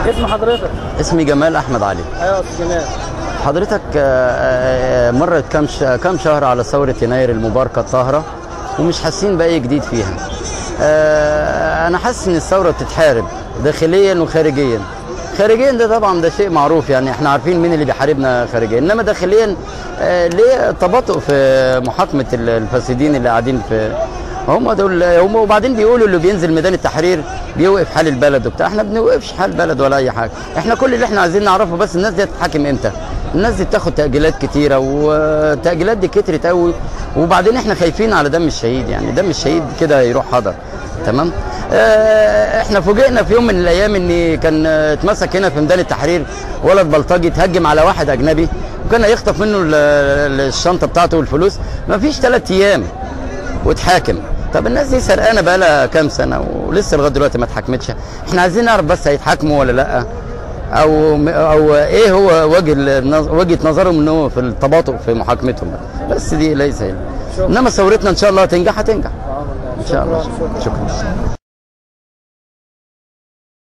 اسم حضرتك اسمي جمال احمد علي ايوه يا استاذ جمال حضرتك آه، آه، مرت كام ش- كام شهر على ثوره يناير المباركه الطاهره ومش حاسين باي جديد فيها آه، انا حاسس ان الثوره بتتحارب داخليا وخارجيا خارجيا ده طبعا ده شيء معروف يعني احنا عارفين مين اللي بيحاربنا خارجيا انما داخليا آه، ليه تباطؤ في محاكمه ال- الفاسدين اللي قاعدين في هم دول هم وبعدين بيقولوا اللي بينزل ميدان التحرير بيوقف حال البلد وبتاع احنا ما بنوقفش حال البلد ولا اي حاجه احنا كل اللي احنا عايزين نعرفه بس الناس دي هتتحاكم امتى الناس دي بتاخد تاجيلات كتيره والتاجيلات دي كترت قوي وبعدين احنا خايفين على دم الشهيد يعني دم الشهيد كده يروح حضر تمام اه احنا فوجئنا في يوم من الايام ان كان اه، اتمسك هنا في ميدان التحرير ولد بلطجي اتهجم على واحد اجنبي وكان هيخطف منه ال- ال- الشنطه بتاعته والفلوس مفيش ثلاث ايام واتحاكم طب الناس دي سرقانه بقى لها كام سنه ولسه لغايه دلوقتي ما اتحاكمتش احنا عايزين نعرف بس هيتحاكموا ولا لا او او ايه هو وجه النظ- وجهه نظرهم انه في التباطؤ في محاكمتهم بس دي ليس هي. انما ثورتنا ان شاء الله هتنجح هتنجح ان شاء الله شكرا